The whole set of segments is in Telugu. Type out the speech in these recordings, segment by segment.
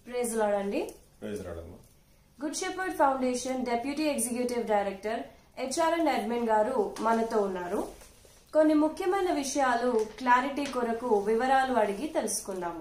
ప్రేజ్ లాడండి ప్రైజ్ రాడమ్మా good shepherd foundation deputy executive director HR and admin గారు మనతో ఉన్నారు కొన్ని ముఖ్యమైన విషయాలు క్లారిటీ కొరకు వివరాలు అడిగి తెలుసుకుందాము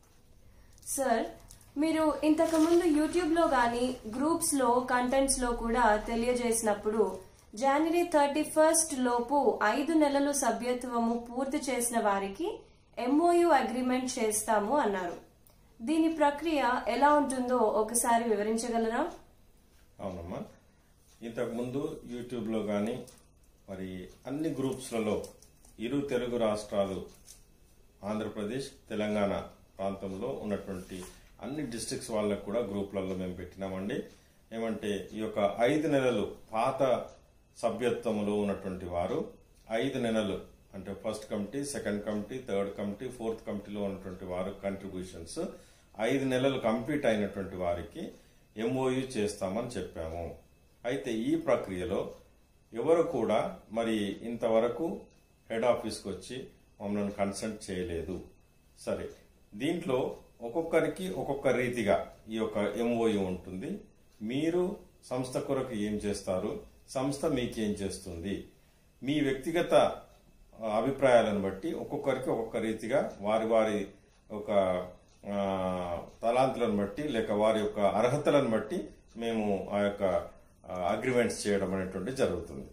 సార్ మీరు ఇంతకు ముందు యూట్యూబ్ లో గానీ గ్రూప్స్ లో కంటెంట్స్ లో కూడా తెలియజేసినప్పుడు జనవరి థర్టీ ఫస్ట్ లోపు ఐదు నెలలు సభ్యత్వము పూర్తి చేసిన వారికి ఎంఓయు అగ్రిమెంట్ చేస్తాము అన్నారు దీని ప్రక్రియ ఎలా ఉంటుందో ఒకసారి వివరించగలరా అవునమ్మా ఇంతకు ముందు యూట్యూబ్లో కానీ మరి అన్ని గ్రూప్స్లలో ఇరు తెలుగు రాష్ట్రాలు ఆంధ్రప్రదేశ్ తెలంగాణ ప్రాంతంలో ఉన్నటువంటి అన్ని డిస్ట్రిక్ట్స్ వాళ్ళకు కూడా గ్రూప్లలో మేము పెట్టినామండి ఏమంటే ఈ యొక్క ఐదు నెలలు పాత సభ్యత్వంలో ఉన్నటువంటి వారు ఐదు నెలలు అంటే first committee second committee third committee fourth కమిటీలో ఉన్నటువంటి వారు కంట్రిబ్యూషన్స్ ఐదు నెలలు కంప్లీట్ అయినటువంటి వారికి ఎంఓయు చేస్తామని చెప్పాము అయితే ఈ ప్రక్రియలో ఎవరు కూడా మరి ఇంతవరకు హెడ్ ఆఫీస్కి వచ్చి మమ్మల్ని కన్సల్ట్ చేయలేదు సరే దీంట్లో ఒక్కొక్కరికి ఒక్కొక్క రీతిగా ఈ యొక్క ఎంఓయు ఉంటుంది మీరు సంస్థ కొరకు ఏం చేస్తారు సంస్థ మీకేం చేస్తుంది మీ వ్యక్తిగత ఆ, అభిప్రాయాలను బట్టి ఒక్కొక్కరికి ఒక్కొక్క రీతిగా వారి వారి ఒక ఆ, తలాంతులను బట్టి లేక వారి యొక్క అర్హతలను బట్టి మేము ఆ యొక్క అగ్రిమెంట్స్ చేయడం అనేటువంటి జరుగుతుంది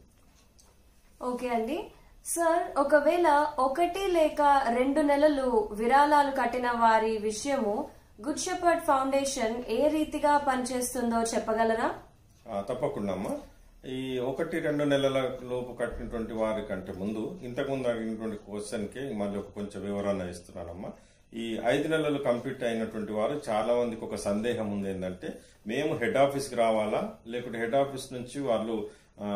ఓకే అండి సార్ ఒకవేళ ఒకటి లేక రెండు నెలలు విరాళాలు కట్టిన వారి విషయము గుడ్ షెపర్డ్ ఫౌండేషన్ ఏ రీతిగా పనిచేస్తుందో చెప్పగలరా ఆ, తప్పకుండా అమ్మా ఈ ఒకటి రెండు నెలల లోపు కట్టినటువంటి వారి కంటే ముందు ఇంతకు ముందు అడిగినటువంటి క్వశ్చన్ కి మళ్ళీ ఒక కొంచెం వివరణ ఇస్తున్నానమ్మా ఈ ఐదు నెలలు కంప్లీట్ అయినటువంటి వారు చాలా మందికి ఒక సందేహం ఉంది ఏంటంటే మేము హెడ్ ఆఫీస్ కి రావాలా లేకుంటే హెడ్ ఆఫీస్ నుంచి వాళ్ళు ఆ,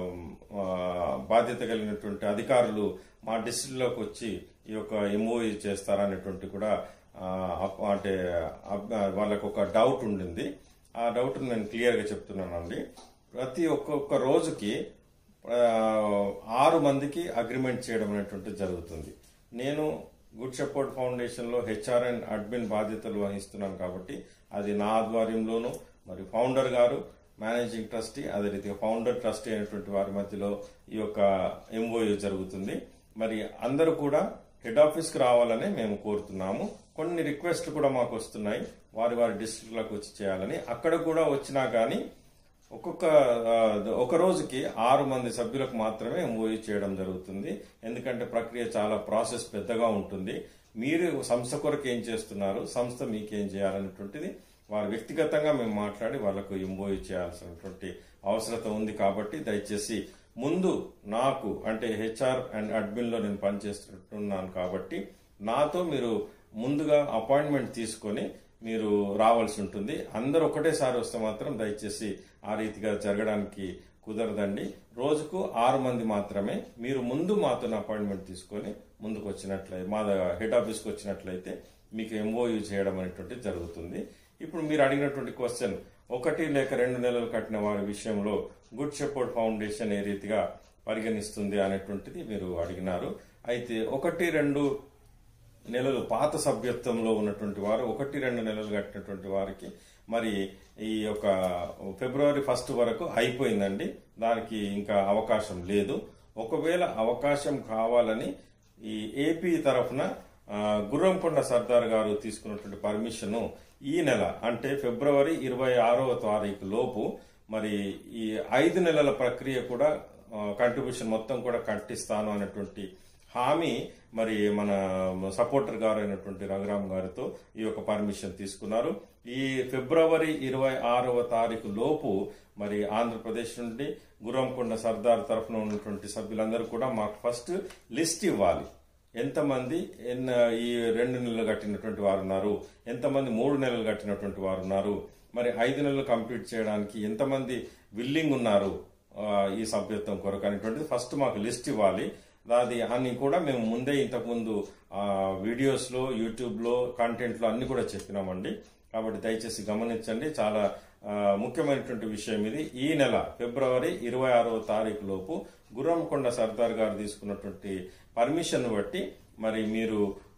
ఆ, బాధ్యత కలిగినటువంటి అధికారులు మా డిస్ట్రిక్ట్ లోకి వచ్చి ఈ యొక్క ఎంఓఈ చేస్తారనేటువంటి కూడా ఆ, అప్- అంటే అబ్- వాళ్ళకు ఒక డౌట్ ఉండింది ఆ డౌట్ నేను క్లియర్ గా చెప్తున్నానండి ప్రతి ఒక్కొక్క రోజుకి ఆ, ఆరు మందికి అగ్రిమెంట్ చేయడం అనేటువంటిది జరుగుతుంది నేను గుడ్ షెపర్డ్ ఫౌండేషన్ లో హెచ్ఆర్ అండ్ అడ్మిన్ బాధ్యతలు వహిస్తున్నాను కాబట్టి అది నా ఆధ్వర్యంలోను మరి ఫౌండర్ గారు మేనేజింగ్ ట్రస్టీ అదే రీతిగా ఫౌండర్ ట్రస్టీ అయినటువంటి వారి మధ్యలో ఈ యొక్క ఎంఓయు జరుగుతుంది మరి అందరూ కూడా హెడ్ ఆఫీస్ కి రావాలని మేము కోరుతున్నాము కొన్ని రిక్వెస్ట్లు కూడా మాకు వస్తున్నాయి వారి వారి డిస్ట్రిక్ట్లకు వచ్చి చేయాలని అక్కడ కూడా వచ్చినా కానీ ఒక్కొక్క ఆ, ఒక రోజుకి ఆరు మంది సభ్యులకు మాత్రమే ఎంఓయూ చేయడం జరుగుతుంది ఎందుకంటే ప్రక్రియ చాలా ప్రాసెస్ పెద్దగా ఉంటుంది మీరు సంస్థ కొరకు ఏం చేస్తున్నారు సంస్థ మీకేం చేయాలనేటువంటిది వారు వ్యక్తిగతంగా మేము మాట్లాడి వాళ్ళకు ఎంఓయూ చేయాల్సినటువంటి అవసరత ఉంది కాబట్టి దయచేసి ముందు నాకు అంటే హెచ్ఆర్ అండ్ అడ్మిన్ లో నేను పనిచేస్తున్నాను కాబట్టి నాతో మీరు ముందుగా అపాయింట్మెంట్ తీసుకొని మీరు రావాల్సి ఉంటుంది అందరూ ఒకటేసారి వస్తే మాత్రం దయచేసి ఆ రీతిగా జరగడానికి కుదరదండి రోజుకు ఆరు మంది మాత్రమే మీరు ముందు మాతో అపాయింట్మెంట్ తీసుకొని ముందుకు వచ్చినట్లయితే మా హెడ్ ఆఫీస్కి వచ్చినట్లయితే మీకు ఎంఓయూ చేయడం అనేటువంటి జరుగుతుంది ఇప్పుడు మీరు అడిగినటువంటి క్వశ్చన్ ఒకటి లేక రెండు నెలలు కట్టిన వారి విషయంలో గుడ్ షెపర్డ్ ఫౌండేషన్ ఏ రీతిగా పరిగణిస్తుంది అనేటువంటిది మీరు అడిగినారు అయితే ఒకటి రెండు నెలలు పాత సభ్యత్వంలో ఉన్నటువంటి వారు ఒకటి రెండు నెలలు కట్టినటువంటి వారికి మరి ఈ యొక్క ఫిబ్రవరి ఫస్ట్ వరకు అయిపోయిందండి దానికి ఇంకా అవకాశం లేదు ఒకవేళ అవకాశం కావాలని ఈ ఏపీ తరఫున ఆ, గుర్రంకొండ సర్దార్ గారు తీసుకున్నటువంటి పర్మిషన్ ఈ నెల అంటే ఫిబ్రవరి ఇరవై ఆరవ తారీఖు లోపు మరి ఈ ఐదు నెలల ప్రక్రియ కూడా కంట్రిబ్యూషన్ మొత్తం కూడా కట్టిస్తాను అనేటువంటి హామీ మరి మన సపోర్టర్ గారు అయినటువంటి రఘురామ్ గారితో ఈ యొక్క పర్మిషన్ తీసుకున్నారు ఈ ఫిబ్రవరి ఇరవై ఆరవ తారీఖు లోపు మరి ఆంధ్రప్రదేశ్ నుండి గుర్రంకొండ సర్దార్ తరఫున ఉన్నటువంటి సభ్యులందరూ కూడా మాకు ఫస్ట్ లిస్ట్ ఇవ్వాలి ఎంతమంది ఎన్న ఈ రెండు నెలలు కట్టినటువంటి వారు ఉన్నారు ఎంతమంది మూడు నెలలు కట్టినటువంటి వారు ఉన్నారు మరి ఐదు నెలలు కంప్లీట్ చేయడానికి ఎంతమంది విల్లింగ్ ఉన్నారు ఆ, ఈ సభ్యత్వం కొరకు అనేటువంటిది ఫస్ట్ మాకు లిస్ట్ ఇవ్వాలి అది అన్ని కూడా మేము ముందే ఇంతకుముందు ఆ, వీడియోస్ లో యూట్యూబ్ లో కంటెంట్ లో అన్ని కూడా చెప్పినామండి కాబట్టి దయచేసి గమనించండి చాలా ఆ, ముఖ్యమైనటువంటి విషయం ఇది ఈ నెల ఫిబ్రవరి ఇరవై ఆరవ తారీఖు లోపు గుర్రంకొండ సర్దార్ గారు తీసుకున్నటువంటి పర్మిషన్ బట్టి మరి మీరు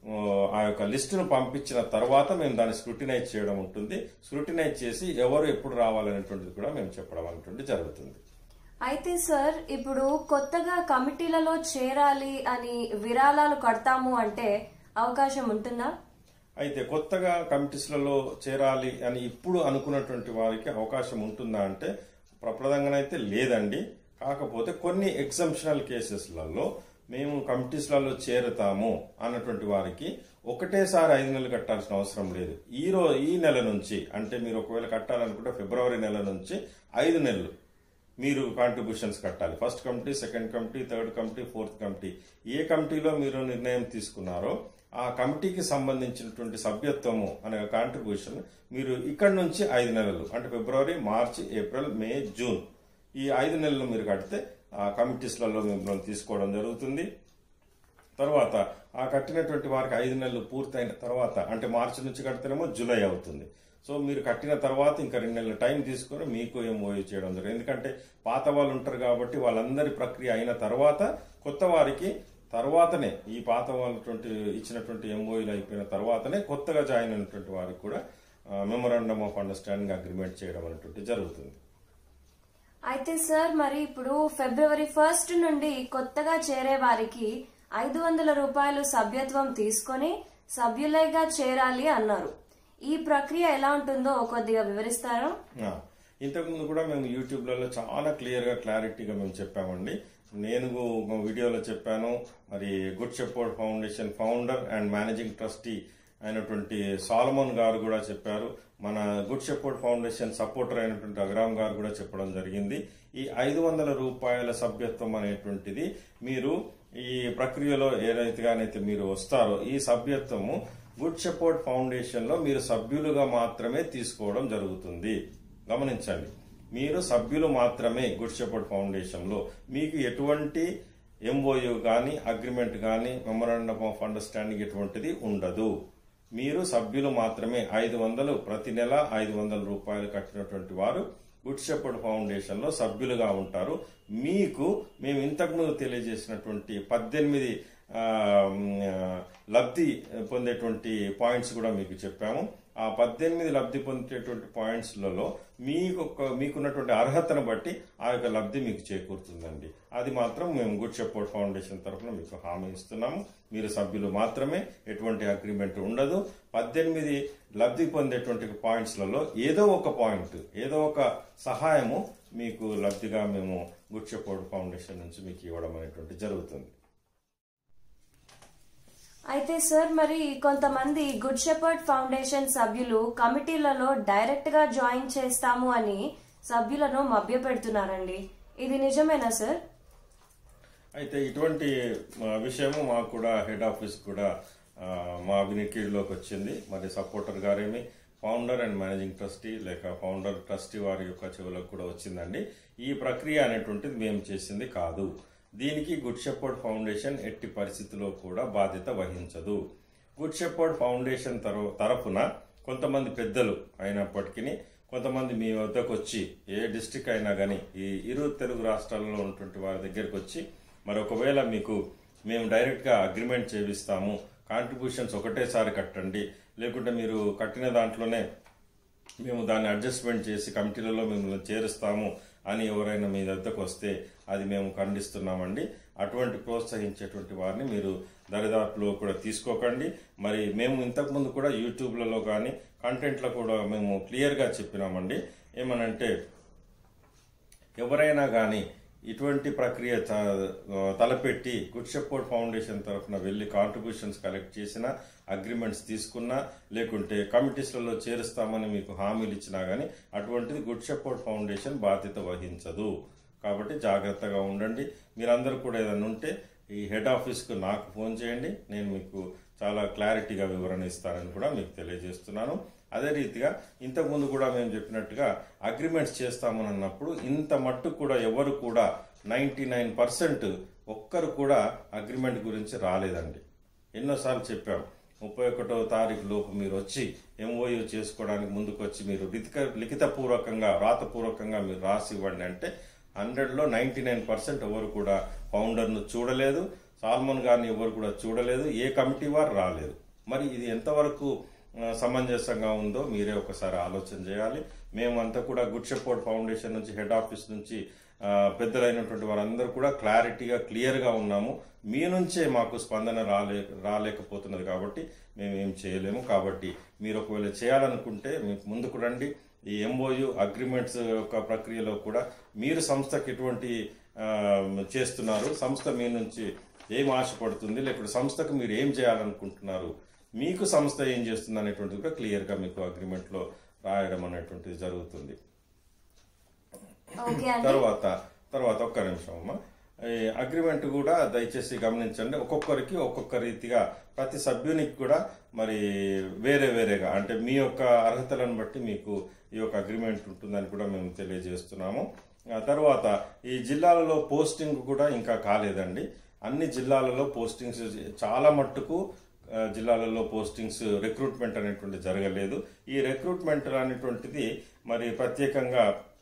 ఆ, ఆ యొక్క లిస్టును పంపించిన తర్వాత మేము దాన్ని స్క్రూటినైజ్ చేయడం ఉంటుంది స్క్రూటినైజ్ చేసి ఎవరు ఎప్పుడు రావాలనేటువంటిది కూడా మేము చెప్పడం అనేటువంటి జరుగుతుంది అయితే సార్ ఇప్పుడు కొత్తగా కమిటీలలో చేరాలి అని విరాళాలు కడతాము అంటే అవకాశం ఉంటుందా అయితే కొత్తగా కమిటీస్లలో చేరాలి అని ఇప్పుడు అనుకున్నటువంటి వారికి అవకాశం ఉంటుందా అంటే ప్రప్రదంగానైతే లేదండి కాకపోతే కొన్ని ఎగ్జంప్షనల్ కేసెస్లలో మేము కమిటీస్లలో చేరుతాము అన్నటువంటి వారికి ఒకటేసారి ఐదు నెలలు కట్టాల్సిన అవసరం లేదు ఈ రో ఈ నెల నుంచి అంటే మీరు ఒకవేళ కట్టాలనుకుంటే ఫిబ్రవరి నెల నుంచి ఐదు నెలలు మీరు కాంట్రిబ్యూషన్స్ కట్టాలి first committee second committee third committee fourth committee ఏ కమిటీలో మీరు నిర్ణయం తీసుకున్నారో ఆ కమిటీకి సంబంధించినటువంటి సభ్యత్వము అనే కాంట్రిబ్యూషన్ మీరు ఇక్కడ నుంచి ఐదు నెలలు అంటే ఫిబ్రవరి మార్చి ఏప్రిల్ మే జూన్ ఈ ఐదు నెలలు మీరు కడితే ఆ కమిటీస్లలో మిమ్మల్ని తీసుకోవడం జరుగుతుంది తర్వాత ఆ కట్టినటువంటి వారికి ఐదు నెలలు పూర్తయిన తర్వాత అంటే మార్చి నుంచి కడితేనేమో జూలై అవుతుంది సో మీరు కట్టిన తర్వాత ఇంకా రెండు నెలల టైం తీసుకొని మీకు ఎంఓయూ చేయడం జరుగుతుంది ఎందుకంటే పాత వాళ్ళు ఉంటారు కాబట్టి వాళ్ళందరి ప్రక్రియ అయిన తర్వాత కొత్త వారికి తర్వాతనే ఈ పాత వాళ్ళటువంటి ఇచ్చినటువంటి ఎంఓయూలు అయిపోయిన తర్వాతనే కొత్తగా జాయిన్ అయినటువంటి వారికి కూడా మెమోరాండమ్ ఆఫ్ అండర్స్టాండింగ్ అగ్రిమెంట్ చేయడం అనేటువంటి జరుగుతుంది అయితే సార్ మరి ఇప్పుడు ఫిబ్రవరి ఫస్ట్ నుండి కొత్తగా చేరే వారికి ఐదు వందల రూపాయలు సభ్యత్వం తీసుకొని సభ్యులేగా చేరాలి అన్నారు ఈ ప్రక్రియ ఎలా ఉంటుందో కొద్దిగా వివరిస్తారా ఆ, ఇంతకుముందు కూడా మేము యూట్యూబ్లలో చాలా క్లియర్గా క్లారిటీగా మేము చెప్పామండి నేను ఒక వీడియోలో చెప్పాను మరి good shepherd foundation founder and managing trustee అయినటువంటి సాలమన్ గారు కూడా చెప్పారు మన గుడ్ షెపోర్డ్ ఫౌండేషన్ సపోర్టర్ అయినటువంటి అగ్రామ్ గారు కూడా చెప్పడం జరిగింది ఈ ఐదు వందల రూపాయల సభ్యత్వం అనేటువంటిది మీరు ఈ ప్రక్రియలో ఏదైతేగానైతే మీరు వస్తారో ఈ సభ్యత్వము గుడ్ షెపోర్డ్ ఫౌండేషన్ లో మీరు సభ్యులుగా మాత్రమే తీసుకోవడం జరుగుతుంది గమనించండి మీరు సభ్యులు మాత్రమే గుడ్ షెపోర్డ్ ఫౌండేషన్ లో మీకు ఎటువంటి ఎంఓయు కానీ అగ్రిమెంట్ కానీ మెమరాండమ్ ఆఫ్ అండర్స్టాండింగ్ ఎటువంటిది ఉండదు మీరు సభ్యులు మాత్రమే ఐదు వందలు ప్రతి నెల ఐదు వందల రూపాయలు కట్టినటువంటి వారు గుడ్ షెపర్డ్ ఫౌండేషన్ లో సభ్యులుగా ఉంటారు మీకు మేము ఇంతకుముందు తెలియజేసినటువంటి పద్దెనిమిది ఆ, మ్, లబ్ధి పొందేటువంటి పాయింట్స్ కూడా మీకు చెప్పాము ఆ పద్దెనిమిది లబ్ధి పొందేటువంటి పాయింట్స్లలో మీకు ఒక- మీకున్నటువంటి అర్హతను బట్టి ఆ యొక్క లబ్ధి మీకు చేకూరుతుందండి అది మాత్రం మేము గుడ్ షెపోర్ట్ ఫౌండేషన్ తరఫున మీకు హామీ ఇస్తున్నాము మీరు సభ్యులు మాత్రమే ఎటువంటి అగ్రిమెంట్ ఉండదు పద్దెనిమిది లబ్ధి పొందేటువంటి పాయింట్స్లలో ఏదో ఒక పాయింట్ ఏదో ఒక సహాయము మీకు లబ్ధిగా మేము గుడ్ షెపోర్ట్ ఫౌండేషన్ నుంచి మీకు ఇవ్వడం అనేటువంటి జరుగుతుంది అయితే సార్ మరి కొంతమంది గుడ్ షెపర్డ్ ఫౌండేషన్ సభ్యులు కమిటీలలో డైరెక్ట్ గా జాయిన్ చేస్తాము అని సభ్యులను మభ్యపెడుతున్నారండి ఇది నిజమేనా సార్ అయితే ఇటువంటి ఆ, విషయము మాకు కూడా హెడ్ ఆఫీస్ కూడా ఆ, మా వినికిడిలోకి వచ్చింది మరి సపోర్టర్ గారేమి ఫౌండర్ అండ్ మేనేజింగ్ ట్రస్టీ లేక ఫౌండర్ ట్రస్టీ వారి యొక్క చెవులకు కూడా వచ్చిందండి ఈ ప్రక్రియ అనేటువంటిది మేము చేసింది కాదు దీనికి గుడ్ షెపర్డ్ ఫౌండేషన్ ఎట్టి పరిస్థితిలో కూడా బాధ్యత వహించదు గుడ్ షెపర్డ్ ఫౌండేషన్ తర- తరఫున కొంతమంది పెద్దలు అయినప్పటికీ కొంతమంది మీ వద్దకు వచ్చి ఏ డిస్టిక్ అయినా కానీ ఈ ఇరు తెలుగు రాష్ట్రాల్లో ఉన్నటువంటి వారి దగ్గరికి వచ్చి మరి ఒకవేళ మీకు మేము డైరెక్ట్గా అగ్రిమెంట్ చేపిస్తాము కాంట్రిబ్యూషన్స్ ఒకటేసారి కట్టండి లేకుంటే మీరు కట్టిన దాంట్లోనే మేము దాన్ని అడ్జస్ట్మెంట్ చేసి కమిటీలలో మిమ్మల్ని చేరుస్తాము అని ఎవరైనా మీ వద్దకు వస్తే అది మేము ఖండిస్తున్నామండి అటువంటి ప్రోత్సహించేటువంటి వారిని మీరు దరిదాపులో కూడా తీసుకోకండి మరి మేము ఇంతకుముందు కూడా యూట్యూబ్లలో కానీ కంటెంట్లో కూడా మేము క్లియర్గా చెప్పినామండి ఏమనంటే ఎవరైనా కానీ ఇటువంటి ప్రక్రియ త- తలపెట్టి గుడ్ షెపోర్ట్ ఫౌండేషన్ తరఫున వెళ్ళి కాంట్రిబ్యూషన్స్ కలెక్ట్ చేసినా అగ్రిమెంట్స్ తీసుకున్నా లేకుంటే కమిటీస్లలో చేరుస్తామని మీకు హామీలు ఇచ్చినా కానీ అటువంటిది గుడ్ షెపోర్ట్ ఫౌండేషన్ బాధ్యత వహించదు కాబట్టి జాగ్రత్తగా ఉండండి మీరందరూ కూడా ఏదైనా ఉంటే ఈ హెడ్ ఆఫీస్కు నాకు ఫోన్ చేయండి నేను మీకు చాలా క్లారిటీగా వివరణ ఇస్తానని కూడా మీకు తెలియజేస్తున్నాను అదే రీతిగా ఇంతకుముందు కూడా మేము చెప్పినట్టుగా అగ్రిమెంట్స్ చేస్తామని అన్నప్పుడు ఇంత మట్టు కూడా ఎవరు కూడా నైంటీ నైన్ పర్సెంట్ ఒక్కరు కూడా అగ్రిమెంట్ గురించి రాలేదండి ఎన్నోసార్లు చెప్పాం ముప్పై ఒకటో తారీఖు లోపు మీరు వచ్చి ఎంఓయూ చేసుకోవడానికి ముందుకు వచ్చి మీరు లిఖిత లిఖితపూర్వకంగా రాతపూర్వకంగా మీరు రాసి ఇవ్వండి అంటే హండ్రెడ్లో నైంటీ నైన్ పర్సెంట్ ఎవరు కూడా ఫౌండర్ను చూడలేదు సాల్మన్ గారిని ఎవరు కూడా చూడలేదు ఏ కమిటీ వారు రాలేదు మరి ఇది ఎంతవరకు ఆ, సమంజసంగా ఉందో మీరే ఒకసారి ఆలోచన చేయాలి మేమంతా కూడా గుడ్ షెపోర్ట్ ఫౌండేషన్ నుంచి హెడ్ ఆఫీస్ నుంచి ఆ, పెద్దలైనటువంటి వారందరూ కూడా క్లారిటీగా క్లియర్గా ఉన్నాము మీ నుంచే మాకు స్పందన రాలే రాలేకపోతున్నది కాబట్టి మేము ఏం చేయలేము కాబట్టి మీరు ఒకవేళ చేయాలనుకుంటే మీకు ముందుకు రండి ఈ ఎంఓయు అగ్రిమెంట్స్ యొక్క ప్రక్రియలో కూడా మీరు సంస్థకి ఎటువంటి ఆ, చేస్తున్నారు సంస్థ మీ నుంచి ఏం ఆశపడుతుంది లేకపోతే సంస్థకు మీరు ఏం చేయాలనుకుంటున్నారు మీకు సంస్థ ఏం చేస్తుంది అనేటువంటిది కూడా క్లియర్గా మీకు అగ్రిమెంట్లో రాయడం అనేటువంటిది జరుగుతుంది ఓకే అండి తర్వాత తర్వాత ఒక్క నిమిషం అమ్మా ఈ అగ్రిమెంట్ కూడా దయచేసి గమనించండి ఒక్కొక్కరికి ఒక్కొక్క రీతిగా ప్రతి సభ్యునికి కూడా మరి వేరే వేరేగా అంటే మీ యొక్క అర్హతలను బట్టి మీకు ఈ యొక్క అగ్రిమెంట్ ఉంటుందని కూడా మేము తెలియజేస్తున్నాము ఆ తర్వాత ఈ జిల్లాలలో పోస్టింగ్ కూడా ఇంకా కాలేదండి అన్ని జిల్లాలలో పోస్టింగ్స్ చాలా మట్టుకు ఆ, జిల్లాలలో పోస్టింగ్స్ రిక్రూట్మెంట్ అనేటువంటి జరగలేదు ఈ రిక్రూట్మెంట్ అనేటువంటిది మరి ప్రత్యేకంగా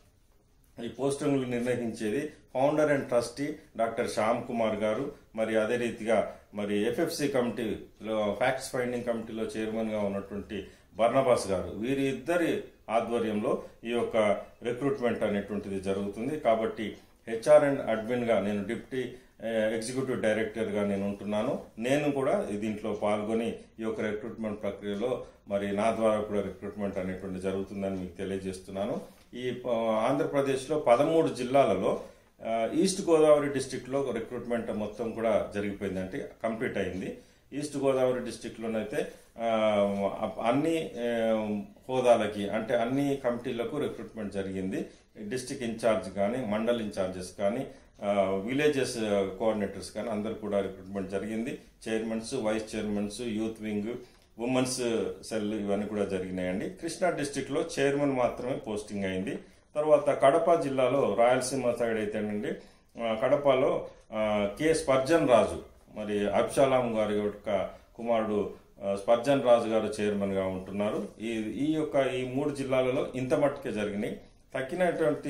ఈ పోస్టింగ్లు నిర్ణయించేది founder and trustee doctor Shyam Kumar గారు మరి అదే రీతిగా మరి ఎఫ్ఎఫ్సి కమిటీలో ఫ్యాక్ట్స్ ఫైండింగ్ కమిటీలో చైర్మన్ గా ఉన్నటువంటి బర్నబాస్ గారు వీరి ఇద్దరి ఆధ్వర్యంలో ఈ యొక్క రిక్రూట్మెంట్ అనేటువంటిది జరుగుతుంది కాబట్టి హెచ్ఆర్ అండ్ అడ్మిన్ గా నేను డిప్యూటీ ఏ, ఎగ్జిక్యూటివ్ డైరెక్టర్ గా నేను ఉంటున్నాను నేను కూడా దీంట్లో పాల్గొని ఈ యొక్క రిక్రూట్మెంట్ ప్రక్రియలో మరి నా ద్వారా కూడా రిక్రూట్మెంట్ అనేటువంటి జరుగుతుందని మీకు తెలియజేస్తున్నాను ఈ ఆ, ఆంధ్రప్రదేశ్లో పదమూడు జిల్లాలలో ఆ, ఈస్ట్ గోదావరి డిస్టిక్ లో రిక్రూట్మెంట్ మొత్తం కూడా జరిగిపోయింది అంటే కంప్లీట్ అయింది ఈస్ట్ గోదావరి డిస్టిక్ లోనైతే ఆ, అన్ని ఆ, హోదాలకి అంటే అన్ని కమిటీలకు రిక్రూట్మెంట్ జరిగింది డిస్టిక్ ఇన్ఛార్జ్ కానీ మండల్ ఇన్ఛార్జెస్ కానీ విలేజెస్ కోఆర్డినేటర్స్ కానీ అందరు కూడా రిక్రూట్మెంట్ జరిగింది chairmans vice chairmans youth wing women's cell ఇవన్నీ కూడా జరిగినాయండి కృష్ణా డిస్టిక్ లో చైర్మన్ మాత్రమే పోస్టింగ్ అయింది తర్వాత కడప జిల్లాలో రాయలసీమ సైడ్ అయితేనండి ఆ, కడపలో ఆ, కె స్పర్జన్ రాజు మరి అబ్షాలాం గారి యొక్క కుమారుడు ఆ, స్పర్జన్ రాజు గారు చైర్మన్ గా ఉంటున్నారు ఈ ఈ యొక్క ఈ మూడు జిల్లాలలో ఇంత మట్టుకే జరిగినాయి తక్కినటువంటి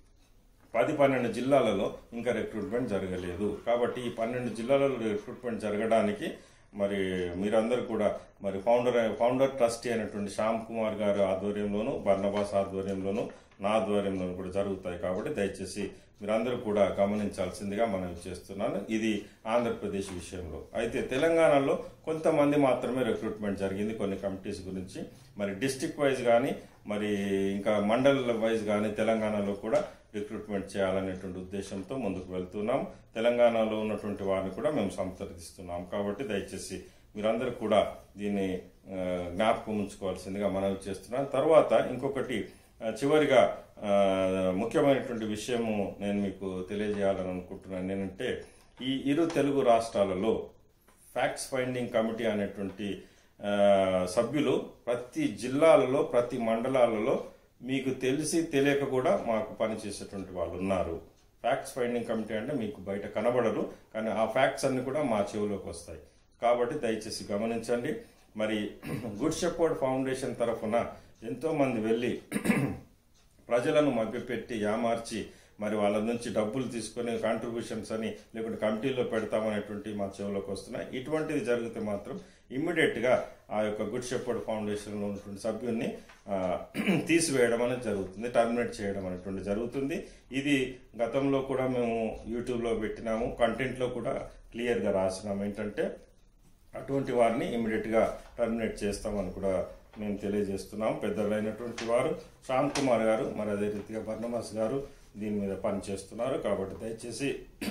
పది పన్నెండు జిల్లాలలో ఇంకా రిక్రూట్మెంట్ జరగలేదు కాబట్టి ఈ పన్నెండు జిల్లాలలో రిక్రూట్మెంట్ జరగడానికి మరి మీరందరూ కూడా మరి ఫౌండర్ ఫౌండర్ ట్రస్టీ అయినటువంటి శ్యామ్ కుమార్ గారి ఆధ్వర్యంలోను బర్నబాస్ ఆధ్వర్యంలోను నా ఆధ్వర్యంలోను కూడా జరుగుతాయి కాబట్టి దయచేసి మీరందరూ కూడా గమనించాల్సిందిగా మనం చేస్తున్నాను ఇది ఆంధ్రప్రదేశ్ విషయంలో అయితే తెలంగాణలో కొంతమంది మాత్రమే రిక్రూట్మెంట్ జరిగింది కొన్ని కమిటీస్ గురించి మరి డిస్టిక్ వైజ్ కానీ మరి ఇంకా మండల్ వైజ్ కానీ తెలంగాణలో కూడా రిక్రూట్మెంట్ చేయాలనేటువంటి ఉద్దేశంతో ముందుకు వెళ్తున్నాం తెలంగాణలో ఉన్నటువంటి వారిని కూడా మేము సంప్రదిస్తున్నాం కాబట్టి దయచేసి మీరందరూ కూడా దీన్ని ఆ, జ్ఞాపకం ఉంచుకోవాల్సిందిగా మనవి చేస్తున్నాం తర్వాత ఇంకొకటి ఆ, చివరిగా ఆ, ముఖ్యమైనటువంటి విషయము నేను మీకు తెలియజేయాలని అనుకుంటున్నాను ఏంటంటే ఈ ఇరు తెలుగు రాష్ట్రాలలో ఫ్యాక్ట్స్ ఫైండింగ్ కమిటీ అనేటువంటి ఆ, సభ్యులు ప్రతి జిల్లాలలో ప్రతి మండలాలలో మీకు తెలిసి తెలియక కూడా మాకు పనిచేసేటువంటి వాళ్ళు ఉన్నారు ఫ్యాక్ట్స్ ఫైండింగ్ కమిటీ అంటే మీకు బయట కనబడరు కానీ ఆ ఫ్యాక్ట్స్ అన్ని కూడా మా చెవిలోకి వస్తాయి కాబట్టి దయచేసి గమనించండి మరి గుడ్ షెపోర్డ్ ఫౌండేషన్ తరఫున ఎంతో మంది వెళ్ళి ప్రజలను మభ్యపెట్టి యామార్చి మరి వాళ్ళ నుంచి డబ్బులు తీసుకొని కాంట్రిబ్యూషన్స్ అని లేకుంటే కమిటీలో పెడతామనేటువంటి మా చెవులోకి వస్తున్నాయి ఇటువంటిది జరిగితే మాత్రం ఇమ్మీడియట్ గా ఆ యొక్క గుడ్ షెపర్డ్ ఫౌండేషన్ లో ఉన్నటువంటి సభ్యుల్ని ఆ, తీసివేయడం అనేది జరుగుతుంది టర్మినేట్ చేయడం అనేటువంటి జరుగుతుంది ఇది గతంలో కూడా మేము యూట్యూబ్ లో పెట్టినాము కంటెంట్ లో కూడా క్లియర్ గా రాసినాము ఏంటంటే అటువంటి వారిని ఇమీడియట్ గా టర్మినేట్ చేస్తామని కూడా మేము తెలియజేస్తున్నాం పెద్దలైనటువంటి వారు శ్యామ్ కుమార్ గారు మరి అదే రీతిగా బర్ణమాస్ గారు దీని మీద పనిచేస్తున్నారు కాబట్టి దయచేసి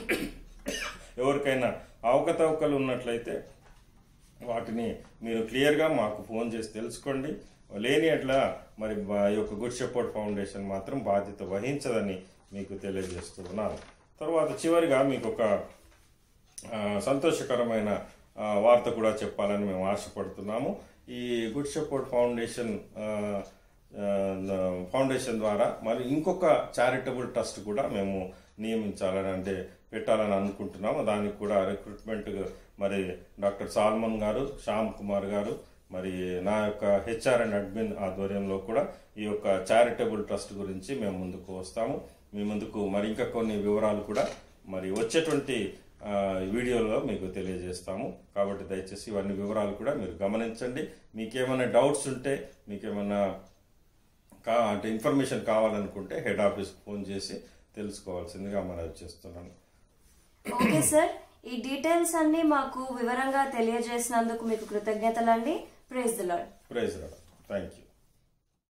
ఎవరికైనా అవకతవకలు ఉన్నట్లయితే వాటిని మీరు క్లియర్గా మాకు ఫోన్ చేసి తెలుసుకోండి లేని అట్లా మరి మా యొక్క గుడ్ షెపోర్ట్ ఫౌండేషన్ మాత్రం బాధ్యత వహించదని మీకు తెలియజేస్తున్నాను తర్వాత చివరిగా మీకు ఒక ఆ, సంతోషకరమైన ఆ, వార్త కూడా చెప్పాలని మేము ఆశపడుతున్నాము ఈ గుడ్ షెపోర్ట్ ఫౌండేషన్ ఆ, ఆ, ఫౌండేషన్ ద్వారా మరి ఇంకొక చారిటబుల్ ట్రస్ట్ కూడా మేము నియమించాలని అంటే పెట్టాలని అనుకుంటున్నాము దానికి కూడా రిక్రూట్మెంట్ మరి డాక్టర్ సాల్మన్ గారు శ్యామ్ కుమార్ గారు మరి నా యొక్క హెచ్ఆర్ అండ్ అడ్మిన్ ఆధ్వర్యంలో కూడా ఈ యొక్క చారిటబుల్ ట్రస్ట్ గురించి మేము ముందుకు వస్తాము మీ ముందుకు మరి ఇంకా కొన్ని వివరాలు కూడా మరి వచ్చేటువంటి ఆ, ఈ వీడియోలో మీకు తెలియజేస్తాము కాబట్టి దయచేసి ఇవన్నీ వివరాలు కూడా మీరు గమనించండి మీకేమైనా డౌట్స్ ఉంటే మీకేమైనా కా అంటే ఇన్ఫర్మేషన్ కావాలనుకుంటే హెడ్ ఆఫీస్ ఫోన్ చేసి తెలుసుకోవాల్సిందిగా మనవి చేస్తున్నాను ఓకే సార్ ఈ డీటెయిల్స్ అన్ని మాకు వివరంగా తెలియజేసినందుకు మీకు కృతజ్ఞతలండి praise the lord praise thank you